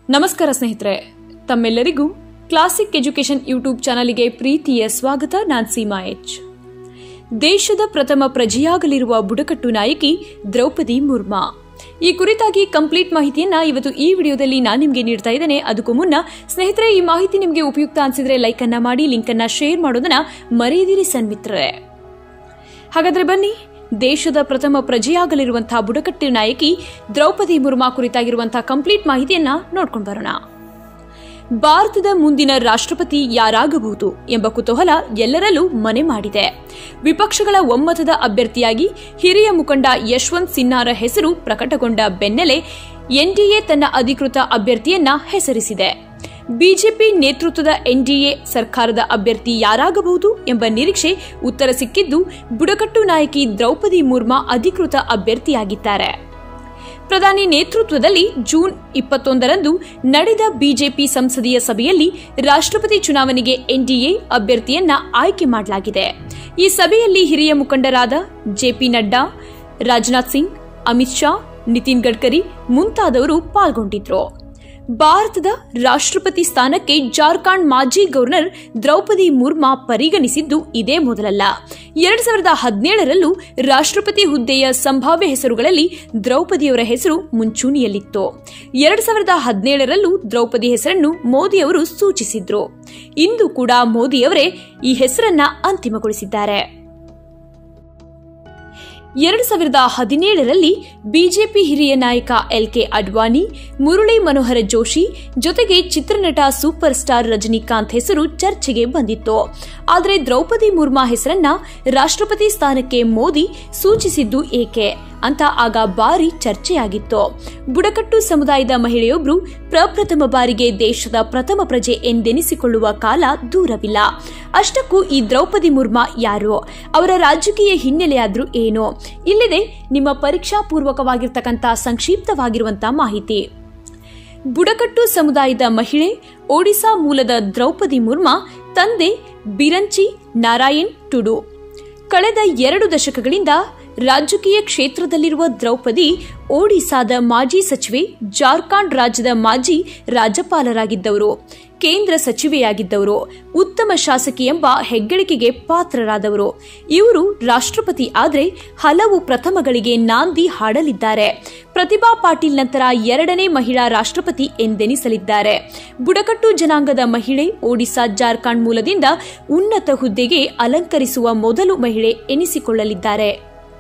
ನಮಸ್ಕಾರ ಸ್ನೇಹಿತರೆ ತಮ್ಮೆಲ್ಲರಿಗೂ ಕ್ಲಾಸಿಕ್ ಎಜುಕೇಶನ್ ಯೂಟ್ಯೂಬ್ ಚಾನಲ್ಗೆ ಪ್ರೀತಿಯ ಸ್ವಾಗತ ನಾನ್ ಸೀಮಾ ಎಚ್ ದೇಶದ ಪ್ರಥಮ ಪ್ರಜೆಯಾಗಲಿರುವ ಬುಡಕಟ್ಟು ನಾಯಕಿ ದ್ರೌಪದಿ ಮುರ್ಮಾ ಈ ಕುರಿತಾಗಿ ಕಂಪ್ಲೀಟ್ ಮಾಹಿತಿಯನ್ನ ಇವತ್ತು ಈ ವಿಡಿಯೋದಲ್ಲಿ ನಾನು ನಿಮಗೆ ನೀಡ್ತಾ ಇದ್ದೇನೆ ಅದಕ್ಕೂ ಮುನ್ನ ಸ್ನೇಹಿತರೆ ಈ ಮಾಹಿತಿ ನಿಮಗೆ ಉಪಯುಕ್ತ ಅನಿಸಿದ್ರೆ ಲೈಕ್ ಅನ್ನ ಮಾಡಿ ಲಿಂಕ್ ಅನ್ನ ಶೇರ್ ಮಾಡೋದನ್ನ ಮರೆಯದಿರಿ ಸನ್ಮಿತ್ರರೇ ಹಾಗಾದ್ರೆ ಬನ್ನಿ ದೇಶದ ಪ್ರಥಮ ಪ್ರಜೆಯಾಗಲಿರುವಂತಹ ಬುಡಕಟ್ಟು ನಾಯಕಿ ದ್ರೌಪದಿ ಮುರ್ಮಾ ಕುರಿತಾಗಿರುವಂತಹ ಕಂಪ್ಲೀಟ್ ಮಾಹಿತಿಯನ್ನ ನೋಡ್ಕೊಂಡು ಬರೋಣ ಭಾರತದ ಮುಂದಿನ ರಾಷ್ಟ್ರಪತಿ ಯಾರಾಗಬಹುದು ಎಂಬ ಕುತೂಹಲ ಎಲ್ಲರಲ್ಲೂ ಮನೆ ಮಾಡಿದೆ ವಿಪಕ್ಷಗಳ ಒಮ್ಮತದ ಅಭ್ಯರ್ಥಿಯಾಗಿ ಹಿರಿಯ ಮುಖಂಡ ಯಶವಂತ್ ಸಿನ್ಹಾರ ಹೆಸರು ಪ್ರಕಟಗೊಂಡ ಬೆನ್ನಲ್ಲೇ ಎನ್ಡಿಎ ತನ್ನ ಅಧಿಕೃತ ಅಭ್ಯರ್ಥಿಯನ್ನ ಹೆಸರಿಸಿದೆ ಬಿಜೆಪಿ ನೇತೃತ್ವದ ಎನ್ಡಿಎ ಸರ್ಕಾರದ ಅಭ್ಯರ್ಥಿ ಯಾರಾಗಬಹುದು ಎಂಬ ನಿರೀಕ್ಷೆ ಉತ್ತರ ಸಿಕ್ಕಿದ್ದು ಬುಡಕಟ್ಟು ನಾಯಕಿ ದ್ರೌಪದಿ ಮುರ್ಮಾ ಅಧಿಕೃತ ಅಭ್ಯರ್ಥಿಯಾಗಿದ್ದಾರೆ ಪ್ರಧಾನಿ ನೇತೃತ್ವದಲ್ಲಿ ಜೂನ್ ಇಪ್ಪತ್ತೊಂದರಂದು ನಡೆದ ಬಿಜೆಪಿ ಸಂಸದೀಯ ಸಭೆಯಲ್ಲಿ ರಾಷ್ಟ್ರಪತಿ ಚುನಾವಣೆಗೆ ಎನ್ಡಿಎ ಅಭ್ಯರ್ಥಿಯನ್ನ ಆಯ್ಕೆ ಮಾಡಲಾಗಿದೆ ಈ ಸಭೆಯಲ್ಲಿ ಹಿರಿಯ ಮುಖಂಡರಾದ ಜೆಪಿ ನಡ್ಡಾ ರಾಜನಾಥ್ ಸಿಂಗ್ ಅಮಿತ್ ಶಾ ನಿತಿನ್ ಗಡ್ಕರಿ ಮುಂತಾದವರು ಪಾಲ್ಗೊಂಡಿದ್ರು ಭಾರತದ ರಾಷ್ಟ್ರಪತಿ ಸ್ಥಾನಕ್ಕೆ ಜಾರ್ಖಂಡ್ ಮಾಜಿ ಗವರ್ನರ್ ದ್ರೌಪದಿ ಮುರ್ಮಾ ಪರಿಗಣಿಸಿದ್ದು ಇದೇ ಮೊದಲಲ್ಲ ಎರಡ್ ಸಾವಿರದ ಹದಿನೇಳರಲ್ಲೂ ರಾಷ್ಟ್ರಪತಿ ಹುದ್ದೆಯ ಸಂಭಾವ್ಯ ಹೆಸರುಗಳಲ್ಲಿ ದ್ರೌಪದಿಯವರ ಹೆಸರು ಮುಂಚೂಣಿಯಲ್ಲಿತ್ತು ಎರಡ್ ಸಾವಿರದ ಹದಿನೇಳರಲ್ಲೂ ದ್ರೌಪದಿ ಹೆಸರನ್ನು ಮೋದಿಯವರು ಸೂಚಿಸಿದ್ರು ಇಂದು ಕೂಡ ಮೋದಿಯವರೇ ಈ ಹೆಸರನ್ನ ಅಂತಿಮಗೊಳಿಸಿದ್ದಾರೆ ಎರಡು ಸಾವಿರದ ಹದಿನೇಳರಲ್ಲಿ ಬಿಜೆಪಿ ಹಿರಿಯ ನಾಯಕ ಎಲ್ ಕೆ ಅಡ್ವಾಣಿ ಮುರಳಿ ಮನೋಹರ ಜೋಶಿ ಜೊತೆಗೆ ಚಿತ್ರನಟ ಸೂಪರ್ ಸ್ಟಾರ್ ರಜನಿಕಾಂತ್ ಹೆಸರು ಚರ್ಚೆಗೆ ಬಂದಿತ್ತು ಆದರೆ ದ್ರೌಪದಿ ಮುರ್ಮಾ ಹೆಸರನ್ನ ರಾಷ್ಟ್ರಪತಿ ಸ್ಥಾನಕ್ಕೆ ಮೋದಿ ಸೂಚಿಸಿದ್ದು ಏಕೆ ಅಂತ ಆಗ ಭಾರಿ ಚರ್ಚೆಯಾಗಿತ್ತು ಬುಡಕಟ್ಟು ಸಮುದಾಯದ ಮಹಿಳೆಯೊಬ್ಬರು ಪ್ರಪ್ರಥಮ ಬಾರಿಗೆ ದೇಶದ ಪ್ರಥಮ ಪ್ರಜೆ ಎಂದೆನಿಸಿಕೊಳ್ಳುವ ಕಾಲ ದೂರವಿಲ್ಲ ಅಷ್ಟಕ್ಕೂ ಈ ದ್ರೌಪದಿ ಮುರ್ಮಾ ಯಾರು ಅವರ ರಾಜಕೀಯ ಹಿನ್ನೆಲೆಯಾದ್ರೂ ಏನು ಇಲ್ಲಿದೆ ನಿಮ್ಮ ಪರೀಕ್ಷಾ ಪೂರ್ವಕವಾಗಿರ್ತಕ್ಕಂಥ ಸಂಕ್ಷಿಪ್ತವಾಗಿರುವಂತಹ ಮಾಹಿತಿ ಬುಡಕಟ್ಟು ಸಮುದಾಯದ ಮಹಿಳೆ ಒಡಿಶಾ ಮೂಲದ ದ್ರೌಪದಿ ಮುರ್ಮಾ ತಂದೆ ಬಿರಂಚಿ ನಾರಾಯಣ್ ಟುಡು ಕಳೆದ ಎರಡು ದಶಕಗಳಿಂದ ರಾಜಕೀಯ ಕ್ಷೇತ್ರದಲ್ಲಿರುವ ದ್ರೌಪದಿ ಒಡಿಸಾದ ಮಾಜಿ ಸಚಿವೆ ಜಾರ್ಖಂಡ್ ರಾಜ್ಯದ ಮಾಜಿ ರಾಜ್ಯಪಾಲರಾಗಿದ್ದವರು ಕೇಂದ್ರ ಸಚಿವೆಯಾಗಿದ್ದವರು ಉತ್ತಮ ಶಾಸಕಿ ಎಂಬ ಹೆಗ್ಗಳಿಕೆಗೆ ಪಾತ್ರರಾದವರು ಇವರು ರಾಷ್ಟ್ರಪತಿ ಆದರೆ ಹಲವು ಪ್ರಥಮಗಳಿಗೆ ನಾಂದಿ ಹಾಡಲಿದ್ದಾರೆ ಪ್ರತಿಭಾ ಪಾಟೀಲ್ ನಂತರ ಎರಡನೇ ಮಹಿಳಾ ರಾಷ್ಟ್ರಪತಿ ಎಂದೆನಿಸಲಿದ್ದಾರೆ ಬುಡಕಟ್ಟು ಜನಾಂಗದ ಮಹಿಳೆ ಒಡಿಶಾ ಜಾರ್ಖಂಡ್ ಮೂಲದಿಂದ ಉನ್ನತ ಹುದ್ದೆಗೆ ಅಲಂಕರಿಸುವ ಮೊದಲು ಮಹಿಳೆ ಎನಿಸಿಕೊಳ್ಳಲಿದ್ದಾರೆ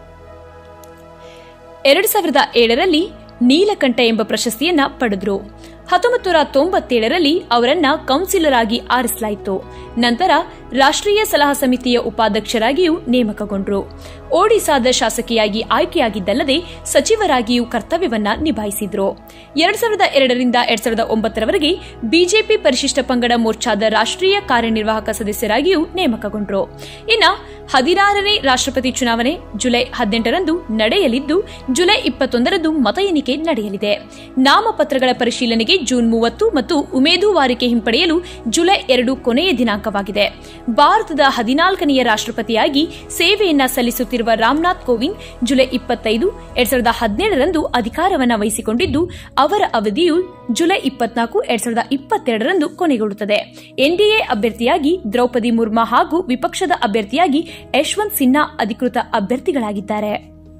ಎರಡು ಸಾವಿರದ ಏಳರಲ್ಲಿ ನೀಲಕಂಠ ಎಂಬ ಪ್ರಶಸ್ತಿಯನ್ನ ಪಡೆದ್ರು ಹತ್ತೊಂಬತ್ತು ನೂರ ತೊಂಬತ್ತೇಳರಲ್ಲಿ ಅವರನ್ನ ಕೌನ್ಸಿಲರ್ ಆಗಿ ಆರಿಸಲಾಯಿತು ನಂತರ ರಾಷ್ಟ್ರೀಯ ಸಲಹಾ ಸಮಿತಿಯ ಉಪಾಧ್ಯಕ್ಷರಾಗಿಯೂ ನೇಮಕಗೊಂಡರು ಒಡಿಸಾದ ಶಾಸಕಿಯಾಗಿ ಆಯ್ಕೆಯಾಗಿದ್ದಲ್ಲದೆ ಸಚಿವರಾಗಿಯೂ ಕರ್ತವ್ಯವನ್ನ ನಿಭಾಯಿಸಿದ್ರು ಎರಡ್ ಸಾವಿರದ ಎರಡರಿಂದ ಎರಡ್ ಸಾವಿರದ ಒಂಬತ್ತರವರೆಗೆ ಬಿಜೆಪಿ ಪರಿಶಿಷ್ಟ ಪಂಗಡ ಮೋರ್ಚಾದ ರಾಷ್ಟ್ರೀಯ ಕಾರ್ಯನಿರ್ವಾಹಕ ಸದಸ್ಯರಾಗಿಯೂ ನೇಮಕಗೊಂಡರು ಇನ್ನ ಹದಿನಾರನೇ ರಾಷ್ಟ್ರಪತಿ ಚುನಾವಣೆ ಜುಲೈ ಹದಿನೆಂಟರಂದು ನಡೆಯಲಿದ್ದು ಜುಲೈ ಇಪ್ಪತ್ತೊಂದರಂದು ಮತ ಎಣಿಕೆ ನಡೆಯಲಿದೆ ನಾಮಪತ್ರಗಳ ಪರಿಶೀಲನೆಗೆ ಜೂನ್ ಮೂವತ್ತು ಮತ್ತು ಉಮೇದುವಾರಿಕೆ ಹಿಂಪಡೆಯಲು ಜುಲೈ ಎರಡು ಕೊನೆಯ ದಿನಾಂಕವಾಗಿದೆ ಭಾರತದ ಹದಿನಾಲ್ಕನೆಯ ರಾಷ್ಟ್ರಪತಿಯಾಗಿ ಸೇವೆಯನ್ನ ಸಲ್ಲಿಸುತ್ತಿರುವ ರಾಮನಾಥ್ ಕೋವಿಂದ್ ಜುಲೈ ಇಪ್ಪತ್ತೈದು ಎರಡ್ ಸಾವಿರದ ಹದಿನೇಳರಂದು ಅಧಿಕಾರವನ್ನ ವಹಿಸಿಕೊಂಡಿದ್ದು ಅವರ ಅವಧಿಯು ಜುಲೈ ಇಪ್ಪತ್ನಾಲ್ಕು ಎರಡ್ ಸಾವಿರದ ಇಪ್ಪತ್ತೆರಡರಂದು ಕೊನೆಗೊಳ್ಳುತ್ತದೆ ಎನ್ಡಿಎ ಅಭ್ಯರ್ಥಿಯಾಗಿ ದ್ರೌಪದಿ ಮುರ್ಮಾ ಹಾಗೂ ವಿಪಕ್ಷದ ಅಭ್ಯರ್ಥಿಯಾಗಿ ಯಶವಂತ್ ಸಿನ್ಹಾ ಅಧಿಕೃತ ಅಭ್ಯರ್ಥಿಗಳಾಗಿದ್ದಾರೆ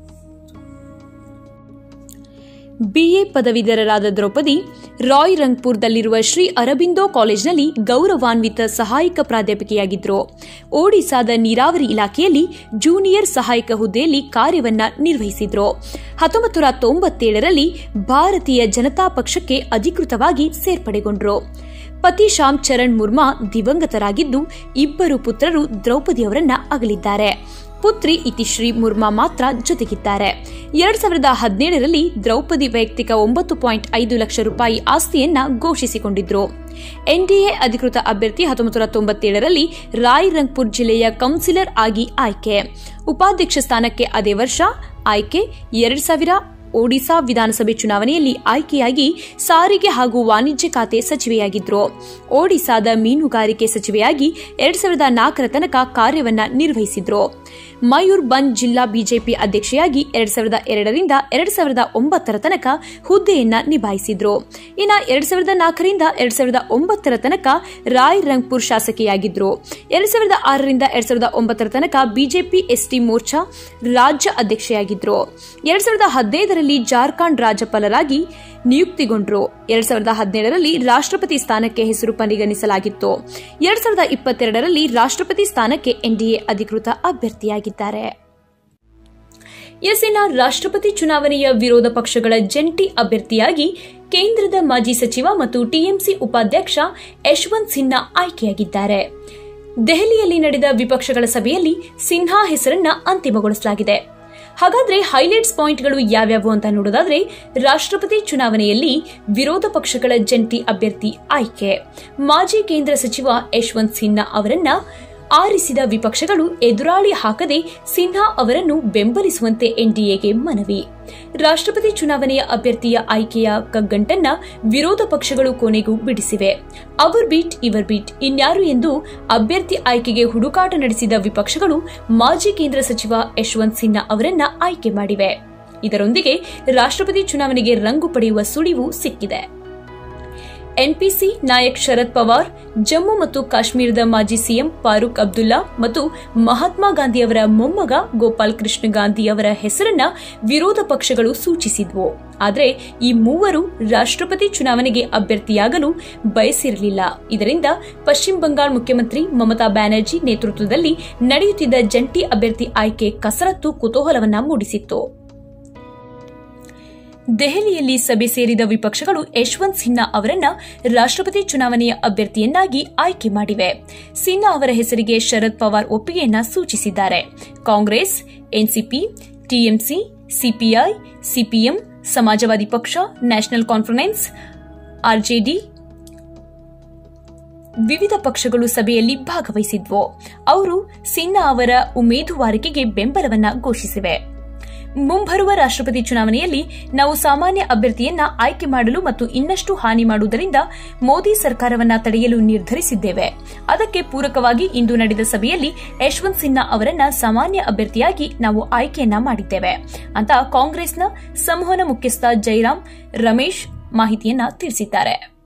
ಬಿಎ ಪದವೀಧರರಾದ ದ್ರೌಪದಿ ರಾಯ್ ರಂಗ್ಪುರದಲ್ಲಿರುವ ಶ್ರೀ ಅರಬಿಂದೋ ಕಾಲೇಜಿನಲ್ಲಿ ಗೌರವಾನ್ವಿತ ಸಹಾಯಕ ಪ್ರಾಧ್ಯಾಪಕಿಯಾಗಿದ್ದರು ಒಡಿಸಾದ ನೀರಾವರಿ ಇಲಾಖೆಯಲ್ಲಿ ಜೂನಿಯರ್ ಸಹಾಯಕ ಹುದ್ದೆಯಲ್ಲಿ ಕಾರ್ಯವನ್ನ ನಿರ್ವಹಿಸಿದ್ರು ಹತ್ತೊಂಬತ್ತು ನೂರ ತೊಂಬತ್ತೇಳರಲ್ಲಿ ಭಾರತೀಯ ಜನತಾ ಪಕ್ಷಕ್ಕೆ ಅಧಿಕೃತವಾಗಿ ಸೇರ್ಪಡೆಗೊಂಡರು ಪತಿ ಶ್ಯಾಮ್ ಚರಣ್ ಮುರ್ಮಾ ದಿವಂಗತರಾಗಿದ್ದು ಇಬ್ಬರು ಪುತ್ರರು ದ್ರೌಪದಿಯವರನ್ನ ಅಗಲಿದ್ದಾರೆ ಪುತ್ರಿ ಇತಿಶ್ರೀ ಮುರ್ಮಾ ಮಾತ್ರ ಜೊತೆಗಿದ್ದಾರೆ ಎರಡ್ ಸಾವಿರದ ಹದಿನೇಳರಲ್ಲಿ ದ್ರೌಪದಿ ವೈಯಕ್ತಿಕ ಒಂಬತ್ತು ಪಾಯಿಂಟ್ ಐದು ಲಕ್ಷ ರೂಪಾಯಿ ಆಸ್ತಿಯನ್ನ ಘೋಷಿಸಿಕೊಂಡಿದ್ರು ಎನ್ಡಿಎ ಅಧಿಕೃತ ಅಭ್ಯರ್ಥಿ ಹತ್ತೊಂಬತ್ತು ನೂರ ತೊಂಬತ್ತೇಳರಲ್ಲಿ ರಾಯ್ ರಂಗ್ಪುರ್ ಜಿಲ್ಲೆಯ ಕೌನ್ಸಿಲರ್ ಆಗಿ ಆಯ್ಕೆ ಉಪಾಧ್ಯಕ್ಷ ಸ್ಥಾನಕ್ಕೆ ಅದೇ ವರ್ಷ ಆಯ್ಕೆ ಎರಡ್ ಸಾವಿರ ಒಡಿಶಾ ವಿಧಾನಸಭೆ ಚುನಾವಣೆಯಲ್ಲಿ ಆಯ್ಕೆಯಾಗಿ ಸಾರಿಗೆ ಹಾಗೂ ವಾಣಿಜ್ಯ ಖಾತೆ ಸಚಿವೆಯಾಗಿದ್ರು ಒಡಿಶಾದ ಮೀನುಗಾರಿಕೆ ಸಚಿವೆಯಾಗಿ ಎರಡ್ ಸಾವಿರದ ನಾಲ್ಕರ ತನಕ ಕಾರ್ಯವನ್ನ ನಿರ್ವಹಿಸಿದ್ರು ಮಯೂರ್ ಬಂದ್ ಜಿಲ್ಲಾ ಬಿಜೆಪಿ ಅಧ್ಯಕ್ಷೆಯಾಗಿ ಎರಡ್ ಸಾವಿರದ ಎರಡರಿಂದ ಎರಡ್ ಸಾವಿರದ ಒಂಬತ್ತರ ತನಕ ಹುದ್ದೆಯನ್ನ ನಿಭಾಯಿಸಿದ್ರು ಇನ್ನು ಎರಡ್ ಸಾವಿರದ ನಾಲ್ಕರಿಂದ ಎರಡ್ ಸಾವಿರದ ಒಂಬತ್ತರ ತನಕ ರಾಯ್ ರಂಗ್ಪುರ್ ಶಾಸಕಿಯಾಗಿದ್ರು ಎರಡ್ ಸಾವಿರದ ಆರರಿಂದ ಎರಡ್ ಸಾವಿರದ ಒಂಬತ್ತರ ತನಕ ಬಿಜೆಪಿ ಎಸ್ಟಿ ಮೋರ್ಚಾ ರಾಜ್ಯ ಅಧ್ಯಕ್ಷೆಯಾಗಿದ್ರು ಎರಡ್ ಸಾವಿರದ ಹದಿನೈದರಲ್ಲಿ ಜಾರ್ಖಂಡ್ ರಾಜ್ಯಪಾಲರಾಗಿ ನಿಯುಕ್ತಿಗೊಂಡ್ರು ಎರಡ್ ಸಾವಿರದ ಹದಿನೇಳರಲ್ಲಿ ರಾಷ್ಟ್ರಪತಿ ಸ್ಥಾನಕ್ಕೆ ಹೆಸರು ಪರಿಗಣಿಸಲಾಗಿತ್ತು ಎರಡ್ ಸಾವಿರದ ಇಪ್ಪತ್ತೆರಡರಲ್ಲಿ ರಾಷ್ಟ್ರಪತಿ ಸ್ಥಾನಕ್ಕೆ ಎನ್ಡಿಎ ಅಧಿಕೃತ ಅಭ್ಯರ್ಥಿಯಾಗಿದ್ದಾರೆ ಎಸ್ಎನ ರಾಷ್ಟ್ರಪತಿ ಚುನಾವಣೆಯ ವಿರೋಧ ಪಕ್ಷಗಳ ಜಂಟಿ ಅಭ್ಯರ್ಥಿಯಾಗಿ ಕೇಂದ್ರದ ಮಾಜಿ ಸಚಿವ ಮತ್ತು ಟಿಎಂಸಿ ಉಪಾಧ್ಯಕ್ಷ ಯಶವಂತ್ ಸಿನ್ಹಾ ಆಯ್ಕೆಯಾಗಿದ್ದಾರೆ ದೆಹಲಿಯಲ್ಲಿ ನಡೆದ ವಿಪಕ್ಷಗಳ ಸಭೆಯಲ್ಲಿ ಸಿನ್ಹಾ ಹೆಸರನ್ನ ಅಂತಿಮಗೊಳಿಸಲಾಗಿದೆ ಹಾಗಾದ್ರೆ ಹೈಲೈಟ್ಸ್ ಪಾಯಿಂಟ್ಗಳು ಯಾವ್ಯಾವು ಅಂತ ನೋಡೋದಾದ್ರೆ ರಾಷ್ಟ್ರಪತಿ ಚುನಾವಣೆಯಲ್ಲಿ ವಿರೋಧ ಪಕ್ಷಗಳ ಜಂಟಿ ಅಭ್ಯರ್ಥಿ ಆಯ್ಕೆ ಮಾಜಿ ಕೇಂದ್ರ ಸಚಿವ ಯಶವಂತ್ ಸಿನ್ಹಾ ಅವರನ್ನ ಆರಿಸಿದ ವಿಪಕ್ಷಗಳು ಎದುರಾಳಿ ಹಾಕದೆ ಸಿನ್ಹಾ ಅವರನ್ನು ಬೆಂಬಲಿಸುವಂತೆ ಎನ್ಡಿಎಗೆ ಮನವಿ ರಾಷ್ಟ್ರಪತಿ ಚುನಾವಣೆಯ ಅಭ್ಯರ್ಥಿಯ ಆಯ್ಕೆಯ ಕಗ್ಗಂಟನ್ನ ವಿರೋಧ ಪಕ್ಷಗಳು ಕೊನೆಗೂ ಬಿಡಿಸಿವೆ ಅವರ್ ಬೀಟ್ ಇವರ್ ಬೀಟ್ ಇನ್ಯಾರು ಎಂದು ಅಭ್ಯರ್ಥಿ ಆಯ್ಕೆಗೆ ಹುಡುಕಾಟ ನಡೆಸಿದ ವಿಪಕ್ಷಗಳು ಮಾಜಿ ಕೇಂದ್ರ ಸಚಿವ ಯಶವಂತ್ ಸಿನ್ಹಾ ಅವರನ್ನ ಆಯ್ಕೆ ಮಾಡಿವೆ ಇದರೊಂದಿಗೆ ರಾಷ್ಟ್ರಪತಿ ಚುನಾವಣೆಗೆ ರಂಗು ಪಡೆಯುವ ಸುಳಿವು ಸಿಕ್ಕಿದೆ ಎನ್ಪಿಸಿ ನಾಯಕ್ ಶರದ್ ಪವಾರ್ ಜಮ್ಮು ಮತ್ತು ಕಾಶ್ಮೀರದ ಮಾಜಿ ಸಿಎಂ ಫಾರೂಕ್ ಅಬ್ದುಲ್ಲಾ ಮತ್ತು ಮಹಾತ್ಮ ಗಾಂಧಿ ಅವರ ಮೊಮ್ಮಗ ಗೋಪಾಲ್ ಕೃಷ್ಣ ಗಾಂಧಿ ಅವರ ಹೆಸರನ್ನ ವಿರೋಧ ಪಕ್ಷಗಳು ಸೂಚಿಸಿದ್ವು ಆದರೆ ಈ ಮೂವರು ರಾಷ್ಟ್ರಪತಿ ಚುನಾವಣೆಗೆ ಅಭ್ಯರ್ಥಿಯಾಗಲು ಬಯಸಿರಲಿಲ್ಲ ಇದರಿಂದ ಪಶ್ಚಿಮ ಬಂಗಾಳ ಮುಖ್ಯಮಂತ್ರಿ ಮಮತಾ ಬ್ಯಾನರ್ಜಿ ನೇತೃತ್ವದಲ್ಲಿ ನಡೆಯುತ್ತಿದ್ದ ಜಂಟಿ ಅಭ್ಯರ್ಥಿ ಆಯ್ಕೆ ಕಸರತ್ತು ಕುತೂಹಲವನ್ನ ಮೂಡಿಸಿತ್ತು ದೆಹಲಿಯಲ್ಲಿ ಸಭೆ ಸೇರಿದ ವಿಪಕ್ಷಗಳು ಯಶವಂತ್ ಸಿನ್ಹಾ ಅವರನ್ನ ರಾಷ್ಟ್ರಪತಿ ಚುನಾವಣೆಯ ಅಭ್ಯರ್ಥಿಯನ್ನಾಗಿ ಆಯ್ಕೆ ಮಾಡಿವೆ ಸಿನ್ಹಾ ಅವರ ಹೆಸರಿಗೆ ಶರದ್ ಪವಾರ್ ಒಪ್ಪಿಗೆಯನ್ನ ಸೂಚಿಸಿದ್ದಾರೆ Congress NCP TMC CPI CPM Samajwadi ಪಕ್ಷ ನ್ಯಾಷನಲ್ ಕಾನ್ಫರೆನ್ಸ್ ಆರ್ಜೆಡಿ ವಿವಿಧ ಪಕ್ಷಗಳು ಸಭೆಯಲ್ಲಿ ಭಾಗವಹಿಸಿದ್ವು ಅವರು ಸಿನ್ಹಾ ಅವರ ಉಮೇದುವಾರಿಕೆಗೆ ಬೆಂಬಲವನ್ನ ಘೋಷಿಸಿವೆ ಮುಂಬರುವ ರಾಷ್ಟ್ರಪತಿ ಚುನಾವಣೆಯಲ್ಲಿ ನಾವು ಸಾಮಾನ್ಯ ಅಭ್ಯರ್ಥಿಯನ್ನ ಆಯ್ಕೆ ಮಾಡಲು ಮತ್ತು ಇನ್ನಷ್ಟು ಹಾನಿ ಮಾಡುವುದರಿಂದ ಮೋದಿ ಸರ್ಕಾರವನ್ನ ತಡೆಯಲು ನಿರ್ಧರಿಸಿದ್ದೇವೆ ಅದಕ್ಕೆ ಪೂರಕವಾಗಿ ಇಂದು ನಡೆದ ಸಭೆಯಲ್ಲಿ ಯಶವಂತ್ ಸಿನ್ಹಾ ಅವರನ್ನ ಸಾಮಾನ್ಯ ಅಭ್ಯರ್ಥಿಯಾಗಿ ನಾವು ಆಯ್ಕೆಯನ್ನ ಮಾಡಿದ್ದೇವೆ ಅಂತ ಕಾಂಗ್ರೆಸ್ನ ಸಂವಹನ ಮುಖ್ಯಸ್ಥ ಜೈರಾಮ್ ರಮೇಶ್ ಮಾಹಿತಿಯನ್ನ ತಿಳಿಸಿದ್ದಾರೆ